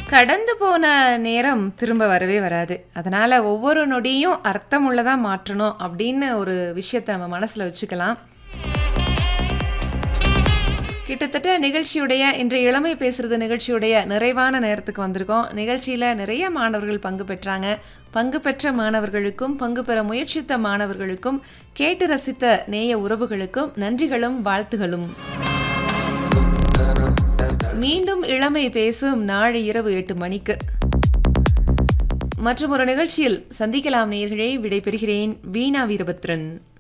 கடந்து போன நேரம் திரும்ப வரவே வராது அதனால் ஒவ்வொரு நொடியும் அர்த்தமுள்ளதாக மாற்றணும் அப்படின்னு ஒரு விஷயத்தை நம்ம மனசில் வச்சுக்கலாம் கிட்டத்தட்ட நிகழ்ச்சியுடைய இன்றைய இளமை பேசுறது நிகழ்ச்சியுடைய நிறைவான நேரத்துக்கு வந்திருக்கோம் நிகழ்ச்சியில் நிறைய மாணவர்கள் பங்கு பெற்றாங்க பங்கு பெற்ற மாணவர்களுக்கும் பங்கு பெற முயற்சித்த மாணவர்களுக்கும் கேட்டு ரசித்த நேய உறவுகளுக்கும் நன்றிகளும் வாழ்த்துகளும் மீண்டும் இளமை பேசும் நாளை இரவு எட்டு மணிக்கு மற்றும் ஒரு நிகழ்ச்சியில் சந்திக்கலாம் நேயர்களே விடைபெறுகிறேன் வீணா வீரபத்ரன்